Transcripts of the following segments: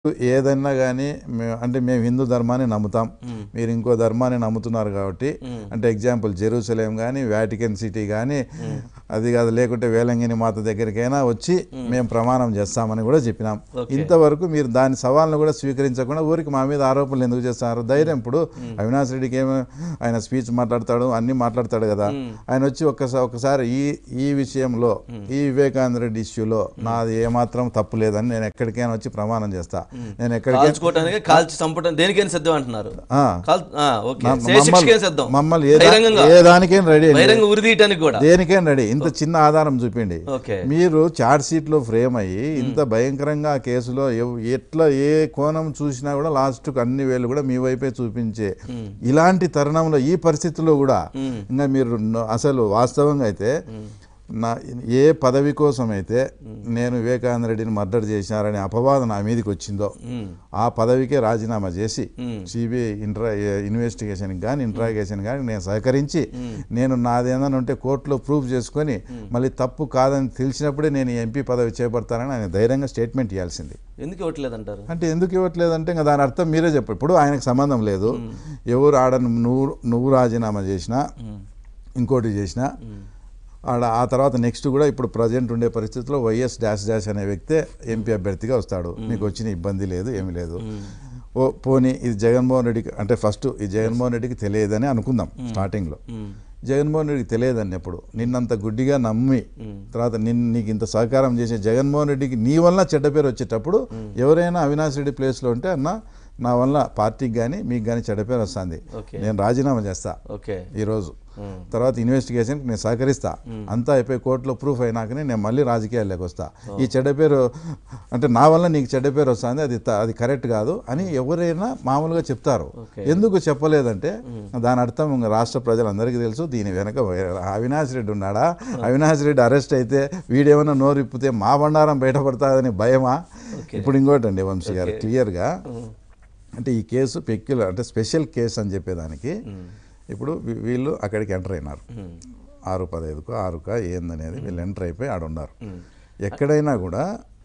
ఏదైనా కానీ అంటే మేము హిందూ ధర్మాన్ని నమ్ముతాం మీరు ఇంకో ధర్మాన్ని నమ్ముతున్నారు కాబట్టి అంటే ఎగ్జాంపుల్ జెరూసలేం కానీ వాటికన్ సిటీ కానీ అది కాదు లేకుంటే వేలంగిని మాత దగ్గరికైనా వచ్చి మేము ప్రమాణం చేస్తామని కూడా చెప్పినాం Okay. ఇంతవరకు మీరు దాని సవాల్ను కూడా స్వీకరించకుండా ఊరికి మా మీద ఆరోపణలు ఎందుకు చేస్తున్నారు ధైర్యం ఇప్పుడు అవినాష్ రెడ్డికి ఏమో ఆయన స్పీచ్ మాట్లాడతాడు అన్ని మాట్లాడతాడు కదా ఆయన వచ్చి ఒక్కసారి ఒకసారి ఈ ఈ విషయంలో ఈ వివేకానంద రెడ్డి ఇష్యూలో నాది ఏమాత్రం తప్పు లేదని నేను ఎక్కడికైనా వచ్చి ప్రమాణం చేస్తా నేను ఎక్కడికైనా కాల్చుకోవటానికి కాల్చి చంపడం దేనికైనా సిద్ధం అంటున్నారు ఆ. కాల్ ఆ, ఓకే మా- శిక్షకే మమ్మల్ని- సిద్ధం మమ్మల్ని ఏ దా- బహిరంగంగా ఏ దానికైనా రెడీ అండి. బహిరంగ ఉరి తీయటానికి కూడా దేనికైనా రెడీ ఇంత చిన్న ఆధారం చూపిండి ఓకే మీరు చార్జ్ షీట్లో ఫ్రేమ్ అయ్యి ఇంత భయంకరంగా ఆ కేసులో ఎవ్- ఎట్లా ఏ కోణం చూసినా కూడా లాస్ట్కు అన్ని వేలు కూడా మీ వైపే చూపించే ఇలాంటి తరుణంలో ఈ పరిస్థితుల్లో కూడా ఇంకా మీరు న- అసలు వాస్తవంగా అయితే నా ఏ పదవి కోసం అయితే నేను వివేకానంద రెడ్డిని మర్డర్ చేసినారనే అపవాదం నా మీదకి వచ్చిందో ఉమ్, ఆ పదవికే రాజీనామా చేసి ఉమ్, సిబిఐ ఇంట్రా ఇన్వెస్టిగేషన్ కానీ ఇంట్రాగేషన్ కానీ నేను సహకరించి నేను నాదేదైనా ఉంటే కోర్టులో ప్రూఫ్ చేసుకొని మళ్ళీ తప్పు కాదని తెలిసినప్పుడే నేను ఎంపీ పదవి చేపడతానని ఆయన ధైర్యంగా స్టేట్మెంట్ ఇవ్వాల్సింది ఎందుకు ఇవ్వట్లేదంటారు అంటే ఎందుకు ఇవ్వట్లేదంటే ఇంకా దాని అర్థం మీరే చెప్పు ఇప్పుడు ఆయనకు సంబంధం లేదు ఎవరు ఆడ నువ్వు నువ్వు రాజీనామా చేసినా ఇంకోటి చేసినా ఆడ ఆ తర్వాత నెక్స్ట్ కూడా ఇప్పుడు ప్రజెంట్ ఉండే పరిస్థితిలో వైఎస్ డాష్ డాష్ అనే వ్యక్తే ఎంపీ అభ్యర్థిగా వస్తాడు మీకు వచ్చిన ఇబ్బంది లేదు ఏమీ లేదు ఓ పోనీ ఇది జగన్మోహన్ రెడ్డికి అంటే ఫస్ట్ ఈ జగన్మోహన్ రెడ్డికి తెలియదని అనుకుందాం స్టార్టింగ్లో ఉమ్, జగన్మోహన్ రెడ్డికి తెలియదని ఎప్పుడు నిన్నంత గుడ్డిగా నమ్మి తర్వాత నిన్ను నీకు ఇంత సహకారం చేసే జగన్మోహన్ రెడ్డికి నీ వల్ల చెడ్డ పేరు వచ్చేటప్పుడు ఎవరైనా అవినాష్ రెడ్డి ప్లేస్లో ఉంటే అన్న నా వల్ల పార్టీకి కానీ మీకు కానీ చెడ్డ పేరు వస్తుంది ఓకే నేను రాజీనామా చేస్తా ఓకే ఈరోజు ఉమ్, తర్వాత ఇన్వెస్టిగేషన్కి నేను సహకరిస్తా అంతా అయిపోయి కోర్టులో ప్రూఫ్ అయినాకనే నేను మళ్ళీ రాజకీయాల్లోకి వస్తా ఈ చెడ్డ పేరు అంటే నా వల్ల నీకు చెడ్డ పేరు వస్తుంది అది త- అది కరెక్ట్ కాదు అని ఎవరైనా మామూలుగా చెప్తారు ఓకే. ఎందుకు చెప్పలేదంటే దాని అర్థం ఇంక రాష్ట్ర ప్రజలందరికీ తెలుసు దీని వెనక అవినాష్ రెడ్డి ఉన్నాడా అవినాష్ రెడ్డి అరెస్ట్ అయితే వీడేమైనా నోరిప్పితే మా బండారం బయటపడతాదని భయమా ఓకే. ఇప్పుడు ఇంకోటి అండి వంశీ గారు ఓకే. క్లియర్గా ఉమ్, అంటే ఈ కేసు పెక్యులర్ అంటే స్పెషల్ కేసు అని చెప్పేదానికి ఉమ్, ఇప్పుడు వీ- వీళ్ళు అక్కడికి ఎంటర్ అయినారు ఉమ్, ఆరు పదహైదుకో ఆరుకా ఏందనేది వీళ్ళు ఎంటర్ అయిపోయి ఆడ ఉన్నారు ఉమ్, ఎక్కడైనా కూడా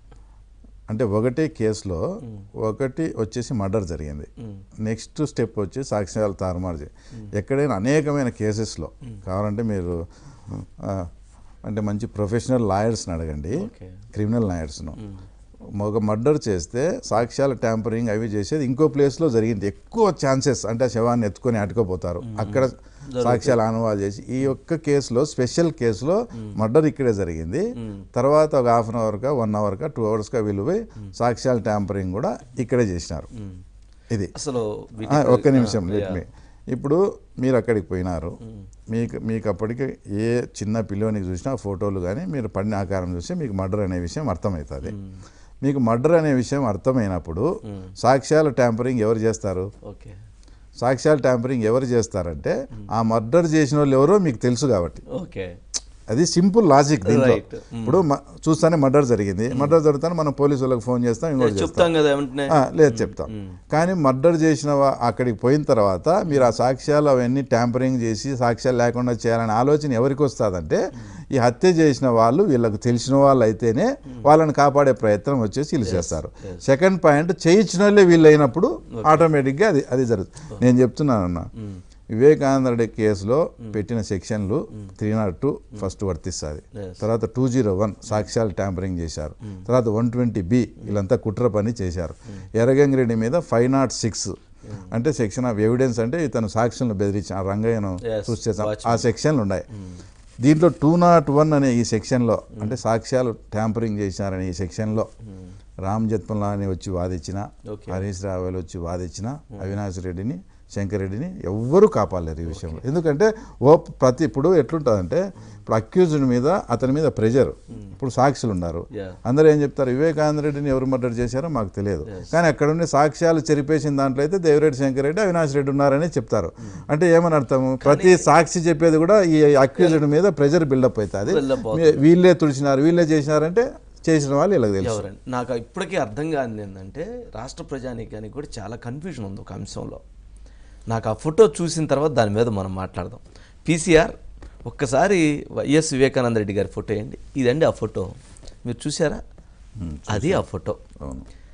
అంటే ఒకటే కేసులో ఒకటి వచ్చేసి మర్డర్ జరిగింది ఉమ్, నెక్స్ట్ స్టెప్ వచ్చి సాక్ష్యాలు తారుమారు చేయి ఎక్కడైనా అనేకమైన కేసెస్లో కావాలంటే మీరు ఆ, అంటే మంచి ప్రొఫెషనల్ లాయర్స్ని అడగండి ఓకే క్రిమినల్ లాయర్స్ను ఉమ్, ఒక మర్డర్ చేస్తే సాక్ష్యాల ట్యాంపరింగ్ అవి చేసేది ఇంకో ప్లేస్లో జరిగింది ఎక్కువ ఛాన్సెస్ అంటే ఆ శవాన్ని ఎత్తుకొని అటుకోపోతారు అక్కడ సాక్ష్యాలు ఆనవాలు చేసి ఈ ఒక్క కేసులో స్పెషల్ కేసులో మర్డర్ ఇక్కడే జరిగింది తర్వాత ఒక హాఫ్ అన్ అవర్గా వన్ అవర్గా టూ అవర్స్గా విలువై సాక్ష్యాల ట్యాంపరింగ్ కూడా ఇక్కడే చేసినారు ఉమ్. ఇది అసలు ఆ, వీటి- ఒక్క నిమిషం ఆ, లెట్ యా. మీ ఇప్పుడు మీరు అక్కడికి పోయినారు మీకు మీకు అప్పటికి ఏ చిన్న పిల్లోనికి చూసినా ఆ ఫోటోలు కానీ మీరు పడిన ఆకారం చూస్తే మీకు మర్డర్ అనే విషయం అర్థమవుతుంది మీకు మర్డర్ అనే విషయం అర్థమైనప్పుడు సాక్ష్యాల ట్యాంపరింగ్ ఎవరు చేస్తారు ఓకే సాక్ష్యాల ట్యాంపరింగ్ ఎవరు చేస్తారంటే ఆ మర్డర్ చేసిన వాళ్ళు ఎవరో మీకు తెలుసు కాబట్టి ఓకే అది సింపుల్ లాజిక్ దీంట్లో Right. ఇప్పుడు మ- చూస్తానే మర్డర్ జరిగింది మర్డర్ జరుగుతానే మనం పోలీసు వాళ్ళకి ఫోన్ చేస్తాం ఇంకోటి చేస్తాం చెప్తాం కదా వెంటనే ఆ, లేదు చెప్తాం కానీ మర్డర్ చేసిన వా- అక్కడికి పోయిన తర్వాత మీరు ఆ సాక్ష్యాలు అవన్నీ ట్యాంపరింగ్ చేసి సాక్ష్యాలు లేకుండా చేయాలనే ఆలోచన ఎవరికి వస్తుందంటే ఈ హత్య చేసిన వాళ్ళు వీళ్ళకి తెలిసిన వాళ్ళు అయితేనే వాళ్ళని కాపాడే ప్రయత్నం వచ్చేసి వీళ్ళు చేస్తారు సెకండ్ పాయింట్ చేయించిన వాళ్ళే వీళ్ళు అయినప్పుడు ఆటోమేటిక్గా అది అది జరుగుతుంది నేను చెప్తున్నానన్న వివేకానంద రెడ్డి కేసులో పెట్టిన సెక్షన్లు త్రీ నాట్ టూ ఫస్ట్ వర్తిస్తుంది Yes. తర్వాత టూ జీరో వన్ సాక్ష్యాలు ట్యాంపరింగ్ చేశారు తర్వాత వన్ ట్వంటీ బి వీళ్ళంతా కుట్ర పని చేశారు ఎర్రగంగిరెడ్డి మీద ఫైవ్ నాట్ సిక్స్ అంటే సెక్షన్ ఆఫ్ ఎవిడెన్స్ అంటే ఇతను సాక్ష్యాలను బెదిరించి ఆ రంగయ్యను Yes, చూసి చేశాం watchman. ఆ సెక్షన్లు ఉన్నాయి దీంట్లో టూ నాట్ వన్ అనే ఈ సెక్షన్లో అంటే సాక్ష్యాలు ట్యాంపరింగ్ చేశారనే ఈ సెక్షన్లో రామ్ జత్మలాని వచ్చి వాదించిన Okay. హరీష్ రావులు వచ్చి వాదించిన అవినాష్ రెడ్డిని శంకర్ రెడ్డిని ఎవ్వరూ కాపాడలేరు ఈ విషయంలో ఎందుకంటే ఓ ప్రతి ఇప్పుడు ఎట్లుంటుందంటే ఇప్పుడు అక్యూజ్డ్ మీద అతని మీద ప్రెజర్ ఇప్పుడు సాక్షులు ఉన్నారు Yeah. అందరూ ఏం చెప్తారు వివేకానంద రెడ్డిని ఎవరు మర్డర్ చేశారో మాకు తెలియదు కానీ అక్కడ ఉండే సాక్ష్యాలు చెరిపేసిన దాంట్లో అయితే దేవిరెడ్డి శంకర్ రెడ్డి అవినాష్ రెడ్డి ఉన్నారని చెప్తారు అంటే ఏమని అర్థము ప్రతి సాక్షి చెప్పేది కూడా ఈ అక్యూజ్డ్ మీద ప్రెజర్ బిల్డప్ అవుతుంది Build up మీ- వీళ్ళే తుడిచినారు వీళ్ళే చేసినారంటే చేసిన వాళ్ళు వీళ్ళకి తెలుసు ఎవరండి నాకు ఇప్పటికీ అర్థం కానిది ఏంటంటే రాష్ట్ర ప్రజానీకానికి కూడా చాలా కన్ఫ్యూజన్ ఉంది ఒక అంశంలో నాకు ఆ ఫోటో చూసిన తర్వాత దాని మీద మనం మాట్లాడదాం పీసీఆర్ ఒక్కసారి వైఎస్ వివేకానంద రెడ్డి గారి ఫోటో వేయండి ఇదండి ఆ ఫోటో మీరు చూసారా అది ఆ ఫోటో అవును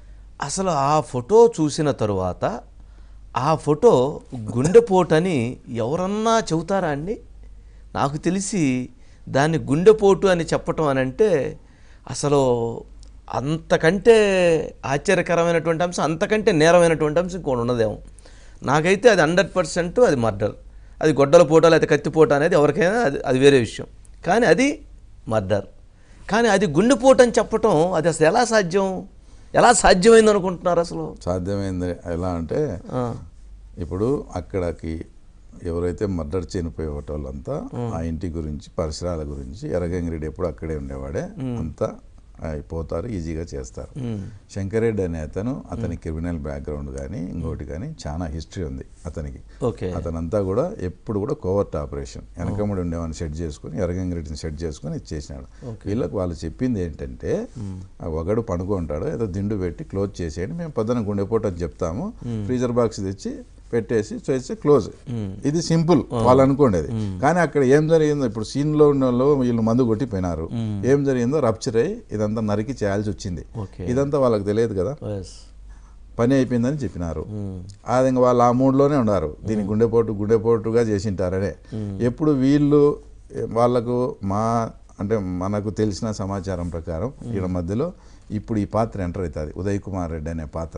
అసలు ఆ ఫోటో చూసిన తరువాత ఆ ఫోటో గుండెపోటని ఎవరన్నా చెబుతారా అండి నాకు తెలిసి దాన్ని గుండెపోటు అని చెప్పటం అని అంటే అసలు అంతకంటే ఆశ్చర్యకరమైనటువంటి అంశం అంతకంటే నేరమైనటువంటి అంశం ఇంకోటి ఉన్నదేమో నాకైతే అది హండ్రెడ్ పర్సెంట్ అది మర్డర్ అది గొడ్డల పోట లేకపోతే కత్తిపోట అనేది ఎవరికైనా అది అది వేరే విషయం కానీ అది మర్డర్ కానీ అది గుండెపోటు అని చెప్పటం అది అసలు ఎలా సాధ్యం ఎలా సాధ్యమైంది అనుకుంటున్నారు అసలు సాధ్యమైంది ఎలా అంటే ఆ, ఇప్పుడు అక్కడికి ఎవరైతే మర్డర్ చనిపోయే వాళ్ళంతా ఆ ఇంటి గురించి పరిసరాల గురించి ఎర్రగంగిరెడ్డి ఎప్పుడు అక్కడే ఉండేవాడే అంతా అయిపోతారు ఈజీగా చేస్తారు ఉమ్, శంకరెడ్డి అనే అతను అతని క్రిమినల్ బ్యాక్గ్రౌండ్ కానీ ఇంకోటి కానీ చాలా హిస్టరీ ఉంది అతనికి ఓకే అతనంతా కూడా ఎప్పుడు కూడా కోవర్ట్ ఆపరేషన్ వెనకముడి ఉండేవాడిని సెట్ చేసుకుని ఎర్రగంగిరెడ్డిని సెట్ చేసుకుని ఇచ్చేసినాడు వీళ్ళకి వాళ్ళు చెప్పింది ఏంటంటే ఆ ఒకడు పడుకుంటాడు ఏదో దిండు పెట్టి క్లోజ్ చేసేయండి మేము పొద్దున గుండెపోటు అని చెప్తాము ఫ్రీజర్ బాక్స్ తెచ్చి పెట్టేసి చేసి క్లోజ్ ఇది సింపుల్ వాళ్ళు అనుకోండేది కానీ అక్కడ ఏం జరిగిందో ఇప్పుడు సీన్లో ఉన్న వాళ్ళు వీళ్ళు మందు కొట్టిపోయినారు ఏం జరిగిందో రప్చర్ అయ్యి ఇదంతా నరికి చేయాల్సి వచ్చింది ఓకే ఇదంతా వాళ్ళకి తెలియదు కదా ఎస్ పని అయిపోయిందని చెప్పినారు అది ఇంకా వాళ్ళు ఆ మూడ్లోనే ఉన్నారు దీన్ని గుండెపోటు గుండెపోటుగా చేసింటారనే ఎప్పుడు వీళ్ళు ఏ, వాళ్ళకు మా అంటే మనకు తెలిసిన సమాచారం ప్రకారం ఈయన మధ్యలో ఇప్పుడు ఈ పాత్ర ఎంటర్ అవుతుంది ఉదయ్ కుమార్ రెడ్డి అనే పాత్ర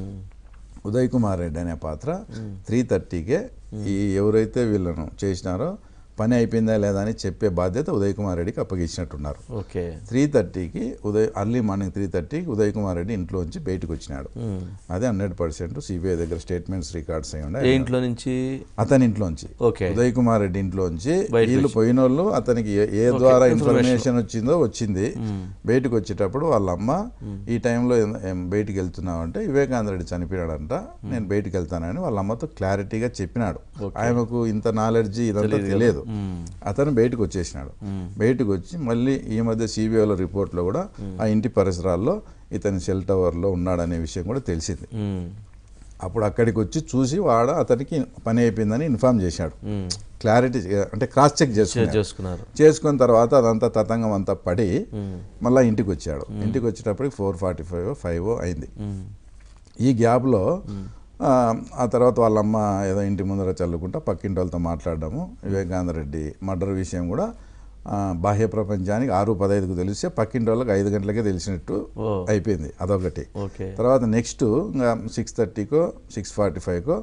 ఉదయ్ కుమార్ రెడ్డి అనే పాత్ర త్రీ థర్టీకే ఈ ఎవరైతే వీళ్ళను చేసినారో పని అయిపోయిందా లేదా అని చెప్పే బాధ్యత ఉదయ్ కుమార్ రెడ్డికి అప్పగించినట్టున్నారు ఓకే త్రీ థర్టీకి ఉదయ్ అర్లీ మార్నింగ్ త్రీ థర్టీకి ఉదయ్ కుమార్ రెడ్డి ఇంట్లోంచి బయటకు వచ్చినాడు అదే హండ్రెడ్ పర్సెంట్ సిబిఐ దగ్గర స్టేట్మెంట్స్ రికార్డ్స్ అయి ఏ ఉన్నాయి ఇంట్లో నుంచి అతని ఇంట్లోంచి ఓకే ఉదయ్ కుమార్ రెడ్డి ఇంట్లోంచి బయటకు వీళ్ళు పోయిన వాళ్ళు అతనికి ఏ- ఏ ద్వారా ఇన్ఫర్మేషన్ వచ్చిందో వచ్చింది బయటకు వచ్చేటప్పుడు వాళ్ళ అమ్మ ఈ టైంలో ఏం- ఏం బయటికి వెళ్తున్నావు అంటే వివేకానంద రెడ్డి చనిపోయాడంట నేను బయటికి వెళ్తానని వాళ్ళ అమ్మతో క్లారిటీగా చెప్పినాడు ఆయనకు ఇంత నాలెడ్జి ఇదంతా తెలియదు అతను బయటకు వచ్చేసినాడు బయటకు వచ్చి మళ్ళీ ఈ మధ్య సిబిఐలో రిపోర్ట్లో కూడా ఆ ఇంటి పరిసరాల్లో ఇతని సెల్ టవర్లో ఉన్నాడనే విషయం కూడా తెలిసింది ఉమ్, అప్పుడు అక్కడికి వచ్చి చూసి వాడ అతనికి పని అయిపోయిందని ఇన్ఫామ్ చేశాడు ఉమ్, క్లారిటీ అంటే క్రాస్ చెక్ షేర్ చేసుకున్నాడు చేసుకున్నారు చేసుకున్న తర్వాత అదంతా తతంగం అంతా పడి మళ్ళీ ఇంటికి వచ్చాడు ఇంటికి వచ్చేటప్పటికి ఫోర్ ఫార్టీ ఫైవ్ ఫైవ్ అయింది ఉమ్, ఈ గ్యాప్లో ఆ, ఆ తర్వాత వాళ్ళమ్మ ఏదో ఇంటి ముందర చల్లుకుంటా పక్కింటి వాళ్ళతో మాట్లాడడము వివేకానంద రెడ్డి మర్డర్ విషయం కూడా ఆ, బాహ్య ప్రపంచానికి ఆరు పదహైదుకు తెలిస్తే పక్కింటి వాళ్ళకి ఐదు గంటలకే తెలిసినట్టు ఓ అయిపోయింది అదొకటి ఓకే తర్వాత నెక్స్ట్ ఇంకా సిక్స్ థర్టీకో సిక్స్ ఫార్టీ ఫైవ్కో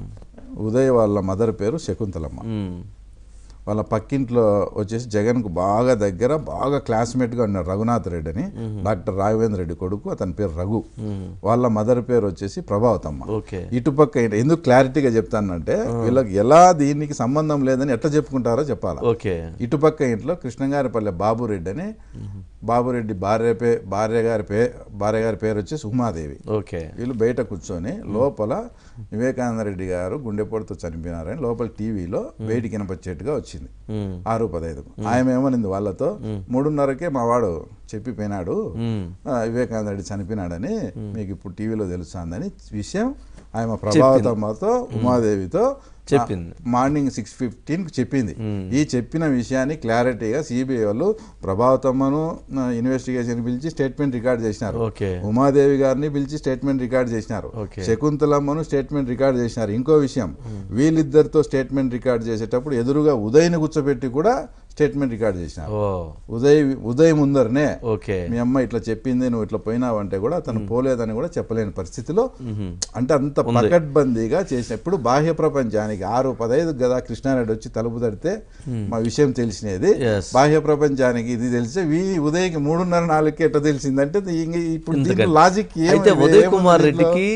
ఉదయ్ వాళ్ళ మదర్ పేరు శకుంతలమ్మ ఉమ్, వాళ్ళ పక్కింట్లో వచ్చేసి జగన్కు బాగా దగ్గర బాగా క్లాస్మేట్గా ఉన్నారు రఘునాథ్ రెడ్డి అని డాక్టర్ రాఘవేంద్ర రెడ్డి కొడుకు అతని పేరు రఘు ఉమ్, వాళ్ళ మదర్ పేరు వచ్చేసి ప్రభావతమ్మ ఓకే ఇటుపక్క ఏంటి- ఎందుకు క్లారిటీగా చెప్తానంటే వీళ్ళకి ఎలా దీనికి సంబంధం లేదని ఎట్లా చెప్పుకుంటారో చెప్పాలి ఓకే ఇటుపక్క ఇంట్లో కృష్ణగారిపల్లె బాబురెడ్డి అని బాబురెడ్డి భార్య పే భార్య గారి పే భార్య గారి పేరు వచ్చేసి ఉమాదేవి ఓకే వీళ్ళు బయట కూర్చొని లోపల వివేకానంద రెడ్డి గారు గుండెపోటుతో చనిపోయినారని లోపల టీవీలో బయటికి వినపచ్చేట్టుగా వచ్చింది ఉమ్, ఆరు పదహైదుకు ఆమె ఏమనింది వాళ్ళతో మూడున్నరకే మా వాడు చెప్పిపోయినాడు ఉమ్, ఆ, వివేకానంద రెడ్డి చనిపోయినాడని మీకు ఇప్పుడు టీవీలో తెలుస్తుందని విషయం ఆమె ప్రభావతమ్మతో ఉమాదేవితో చెప్పింది. మార్నింగ్ సిక్స్ ఫిఫ్టీన్కి చెప్పింది ఈ చెప్పిన విషయాన్ని క్లారిటీగా సిబిఐ వాళ్ళు ప్రభావతమ్మను ఇన్వెస్టిగేషన్ పిలిచి స్టేట్మెంట్ రికార్డ్ చేసినారు ఓకే ఉమాదేవి గారిని పిలిచి స్టేట్మెంట్ రికార్డ్ చేసినారు ఓకే. శకుంతలమ్మను స్టేట్మెంట్ రికార్డ్ చేసినారు ఇంకో విషయం వీళ్ళిద్దరితో స్టేట్మెంట్ రికార్డ్ చేసేటప్పుడు ఎదురుగా ఉదయ్ని కూర్చోబెట్టి కూడా స్టేట్మెంట్ రికార్డ్ చేసినారు ఓ ఉదయ్ ఉదయ్ ముందరనే ఓకే మీ అమ్మ ఇట్లా చెప్పింది నువ్వు ఇట్లా పోయినావంటే కూడా తను పోలేదని కూడా చెప్పలేని పరిస్థితిలో అంటే అంత పకడ్బందీగా చేసినప్పుడు బాహ్య ప్రపంచానికి ఆరు పదహైదు కదా కృష్ణారెడ్డి వచ్చి తలుపు తడితే మా విషయం తెలిసినది Yes. బాహ్య ప్రపంచానికి ఇది తెలిస్తే వీ ఉదయ్కి మూడున్నర నాలుగుకి ఎట్లా తెలిసిందంటే ఇంక ఇప్పుడు దీంట్లో లాజిక్ అయితే ఉదయ్ కుమార్ రెడ్డికి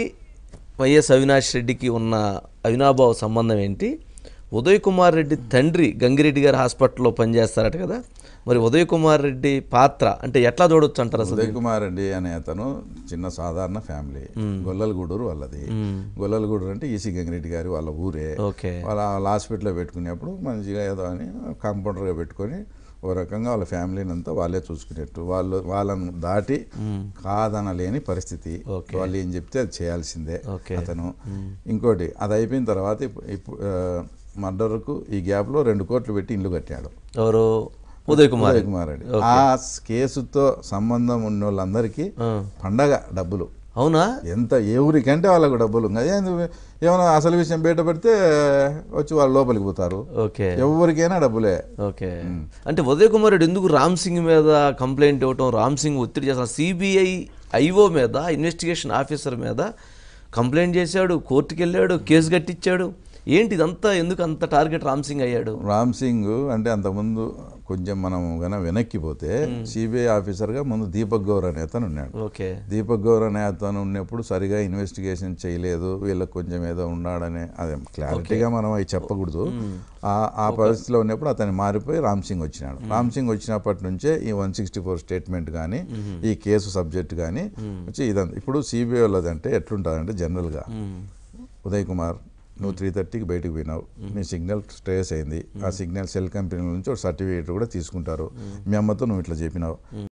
వైఎస్ అవినాష్ రెడ్డికి ఉన్న అవినాభావ సంబంధం ఏంటి ఉదయ్ కుమార్ రెడ్డి తండ్రి గంగిరెడ్డి గారు హాస్పిటల్లో పనిచేస్తారట కదా మరి ఉదయ్ కుమార్ రెడ్డి పాత్ర అంటే ఎట్లా చూడొచ్చు అంటారు అసలు ఉదయ్ కుమార్ రెడ్డి అనే అతను చిన్న సాధారణ ఫ్యామిలీ గొల్లలగూడూరు వాళ్ళది గొల్లలగూడూరు అంటే ఈసీ గంగిరెడ్డి గారి వాళ్ళ ఊరే ఓకే వాళ్ళ వాళ్ళ హాస్పిటల్లో పెట్టుకునేప్పుడు మంచిగా ఏదో అని కాంపౌండర్గా పెట్టుకొని ఓ రకంగా వాళ్ళ ఫ్యామిలీని అంతా వాళ్ళే చూసుకునేట్టు వాళ్ళు వాళ్ళను దాటి కాదనలేని పరిస్థితి ఓకే. వాళ్ళు ఏం చెప్తే అది చేయాల్సిందే ఓకే. అతను ఇంకోటి అది అయిపోయిన తర్వాత ఇప్పుడు ఇప్పుడు మర్డర్కు ఈ గ్యాప్లో రెండు కోట్లు పెట్టి ఇల్లు కట్టాడు ఎవరు ఉదయ్ కుమార్ ఉదయ్ కుమార్ రెడ్డి ఆ కేసుతో సంబంధం ఉన్న వాళ్ళందరికీ ఆ, పండగ డబ్బులు అవునా ఎంత ఎవరికంటే వాళ్ళకు డబ్బులు అదే ఏమైనా అసలు విషయం బయట పెడితే వచ్చి వాళ్ళు లోపలికి పోతారు ఓకే ఎవరికైనా డబ్బులే ఓకే అంటే ఉదయ్ కుమార్ రెడ్డి ఎందుకు రామ్ సింగ్ మీద కంప్లైంట్ ఇవ్వటం రామ్ సింగ్ ఒత్తిడి చేస్తాం సిబిఐ ఐఓ మీద ఇన్వెస్టిగేషన్ ఆఫీసర్ మీద కంప్లైంట్ చేశాడు కోర్టుకి వెళ్ళాడు కేసు కట్టించాడు ఏంటి ఇదంతా ఎందుకు అంత టార్గెట్ రామ్ సింగ్ అయ్యాడు రామ్ సింగ్ అంటే అంతకుముందు కొంచెం మనం గన వెనక్కిపోతే సిబిఐ ఆఫీసర్గా ముందు దీపక్ గౌర్ అనే అతను ఉన్నాడు ఓకే దీపక్ గౌర్ అనే అతను ఉన్నప్పుడు సరిగా ఇన్వెస్టిగేషన్ చేయలేదు వీళ్ళకి కొంచెం ఏదో ఉన్నాడనే అదే క్లారిటీగా మనం అవి చెప్పకూడదు ఆ ఆ పరిస్థితిలో ఉన్నప్పుడు అతను మారిపోయి రామ్ సింగ్ వచ్చినాడు రామ్ సింగ్ వచ్చినప్పటి నుంచే ఈ వన్ సిక్స్టీ ఫోర్ స్టేట్మెంట్ కానీ ఈ కేసు సబ్జెక్ట్ కానీ వచ్చి ఇదంతా ఇప్పుడు సిబిఐ వాళ్ళదంటే ఎట్లుంటుందంటే జనరల్గా ఉదయ్ కుమార్ నువ్వు త్రీ థర్టీకి బయటకు పోయినావు నీ సిగ్నల్ ట్రేస్ అయింది ఆ సిగ్నల్ సెల్ కంపెనీ నుంచి ఒక సర్టిఫికేట్ కూడా తీసుకుంటారు మీ అమ్మతో నువ్వు ఇట్లా చెప్పినావు